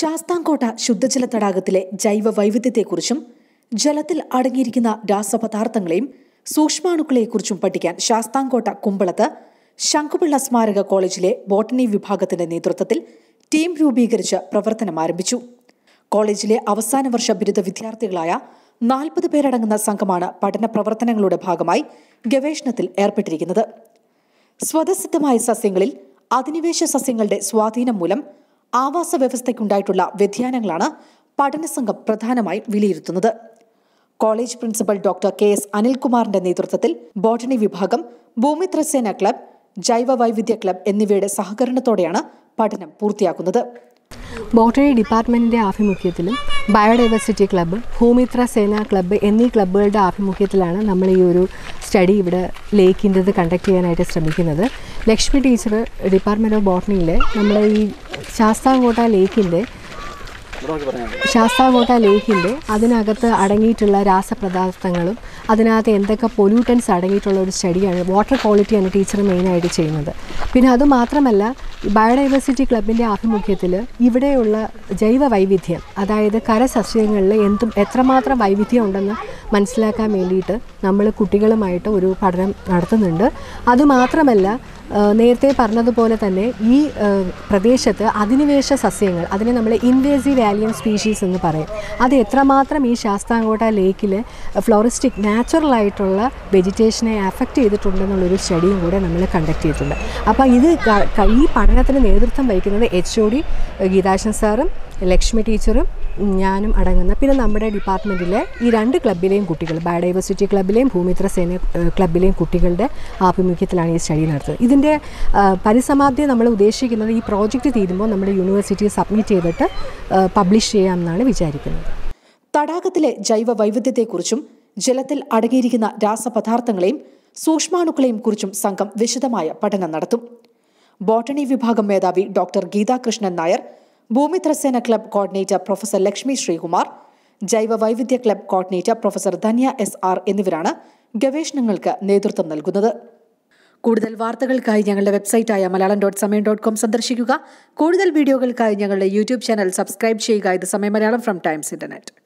ശാസ്താംകോട്ട ശുദ്ധജല തടാകത്തിലെ ജൈവ വൈവിധ്യത്തെക്കുറിച്ചും ജലത്തിൽ അടങ്ങിയിരിക്കുന്ന രാസപദാർത്ഥങ്ങളെയും സൂക്ഷ്മാണുക്കളെക്കുറിച്ചും പഠിക്കാൻ ശാസ്താംകോട്ട കുമ്പളത്ത് ശംഖുപിള്ള സ്മാരക കോളേജിലെ ബോട്ടണി വിഭാഗത്തിന്റെ നേതൃത്വത്തിൽ ടീം രൂപീകരിച്ച് പ്രവർത്തനം ആരംഭിച്ചു കോളേജിലെ അവസാന വർഷ ബിരുദ വിദ്യാർത്ഥികളായ നാൽപ്പത് പേരടങ്ങുന്ന സംഘമാണ് പഠന പ്രവർത്തനങ്ങളുടെ ഭാഗമായി ഗവേഷണത്തിൽ ഏർപ്പെട്ടിരിക്കുന്നത് സ്വതസിദ്ധമായ സസ്യങ്ങളിൽ അധിനിവേശ സസ്യങ്ങളുടെ സ്വാധീനം മൂലം ആവാസ വ്യവസ്ഥയ്ക്കുണ്ടായിട്ടുള്ള വ്യതിയാനങ്ങളാണ് പഠനസംഘം പ്രധാനമായും വിലയിരുത്തുന്നത് college principal doctor K S അനിൽകുമാറിന്റെ നേതൃത്വത്തിൽ ബോട്ടണി വിഭാഗം ഭൂമിത്രസേന ക്ലബ് ജൈവ വൈവിധ്യ ക്ലബ് എന്നിവയുടെ സഹകരണത്തോടെയാണ് പഠനം പൂർത്തിയാക്കുന്നത് ബോട്ടണി ഡിപ്പാർട്ട്മെൻറ്റിൻ്റെ ആഭിമുഖ്യത്തിലും biodiversity club Bhoomitra Sena club എന്നീ ക്ലബ്ബുകളുടെ ആഭിമുഖ്യത്തിലാണ് നമ്മൾ ഈ ഒരു സ്റ്റഡി ഇവിടെ ലേക്കിൻ്റെത് കണ്ടക്ട് ചെയ്യാനായിട്ട് ശ്രമിക്കുന്നത് ലക്ഷ്മി ടീച്ചർ ഡിപ്പാർട്ട്മെൻറ്റ് ഓഫ് ബോട്ടണിയിലെ നമ്മൾ ഈ ശാസ്താംകോട്ട ലേക്കിൻ്റെ ശാസ്താംകോട്ട ലേക്കിൻ്റെ അതിനകത്ത് അടങ്ങിയിട്ടുള്ള രാസപദാർത്ഥങ്ങളും അതിനകത്ത് എന്തൊക്കെ പൊല്യൂട്ടൻസ് അടങ്ങിയിട്ടുള്ള ഒരു സ്റ്റഡിയാണ് വാട്ടർ ക്വാളിറ്റിയാണ് ടീച്ചർ മെയിനായിട്ട് ചെയ്യുന്നത് പിന്നെ അതുമാത്രമല്ല ബയോഡൈവേഴ്സിറ്റി ക്ലബിൻ്റെ ആഭിമുഖ്യത്തിൽ ഇവിടെയുള്ള ജൈവ വൈവിധ്യം അതായത് കരസസ്യങ്ങളിൽ എന്തും എത്രമാത്രം വൈവിധ്യം ഉണ്ടെന്ന് മനസ്സിലാക്കാൻ വേണ്ടിയിട്ട് നമ്മൾ കുട്ടികളുമായിട്ട് ഒരു പഠനം നടത്തുന്നുണ്ട് അതുമാത്രമല്ല ആ, നേരത്തെ പറഞ്ഞതുപോലെ തന്നെ ഈ ആ, പ്രദേശത്ത് അധിനിവേശ സസ്യങ്ങൾ അതിനെ നമ്മൾ ഇൻവേസീവ് ആലിയൻ സ്പീഷീസ് എന്ന് പറയും അത് എത്രമാത്രം ഈ ശാസ്താംകോട്ട ലേക്കിൽ ഫ്ലോറിസ്റ്റിക് നാച്ചുറൽ ആയിട്ടുള്ള വെജിറ്റേഷനെ അഫക്റ്റ് ചെയ്തിട്ടുണ്ടെന്നുള്ളൊരു സ്റ്റഡിയും കൂടെ നമ്മൾ കണ്ടക്ട് ചെയ്തിട്ടുണ്ട് അപ്പോൾ ഇത് ക- ക- ഈ പഠനത്തിന് നേതൃത്വം വഹിക്കുന്നത് എച്ച് ഒ ഡി ഗീതാശൻ സാറും ലക്ഷ്മി ടീച്ചറും ഞാനും അടങ്ങുന്ന പിന്നെ നമ്മുടെ ഡിപ്പാർട്ട്മെൻറ്റിലെ ഈ രണ്ട് ക്ലബിലെയും കുട്ടികൾ ബയോഡൈവേഴ്സിറ്റി ക്ലബിലെയും ഭൂമിത്ര സേന ഏഹ്, ക്ലബിലെയും കുട്ടികളുടെ ആഭിമുഖ്യത്തിലാണ് ഈ സ്റ്റഡി നടത്തുന്നത് ഇതിൻ്റെ ആ, പരിസമാപ്തി നമ്മൾ ഉദ്ദേശിക്കുന്നത് ഈ പ്രോജക്റ്റ് തീരുമ്പോൾ നമ്മുടെ യൂണിവേഴ്സിറ്റി സബ്മിറ്റ് ചെയ്തിട്ട് പബ്ലിഷ് ചെയ്യാമെന്നാണ് വിചാരിക്കുന്നത് തടാകത്തിലെ ജൈവ വൈവിധ്യത്തെക്കുറിച്ചും ജലത്തിൽ അടങ്ങിയിരിക്കുന്ന രാസപദാർത്ഥങ്ങളെയും സൂക്ഷ്മാണുക്കളെയും കുറിച്ചും സംഘം വിശദമായ പഠനം നടത്തും ബോട്ടണി വിഭാഗം മേധാവി doctor Geethakrishnan Nair Bhoomitra Sena club coordinator professor Lakshmi Sreekumar ജൈവ വൈവിധ്യ club coordinator professor Dhanya S R എന്നിവരാണ് ഗവേഷണങ്ങൾക്ക് നേതൃത്വം നൽകുന്നത് കൂടുതൽ വാർത്തകൾക്കായി ഞങ്ങളുടെ വെബ്സൈറ്റായ Malayalam dot Samayam dot com സന്ദർശിക്കുക കൂടുതൽ വീഡിയോകൾക്കായി ഞങ്ങളുടെ യൂട്യൂബ് ചാനൽ സബ്സ്ക്രൈബ് ചെയ്യുക ഇത് സമയം മലയാളം ഫ്രം ടൈംസ് ഇന്റർനെറ്റ്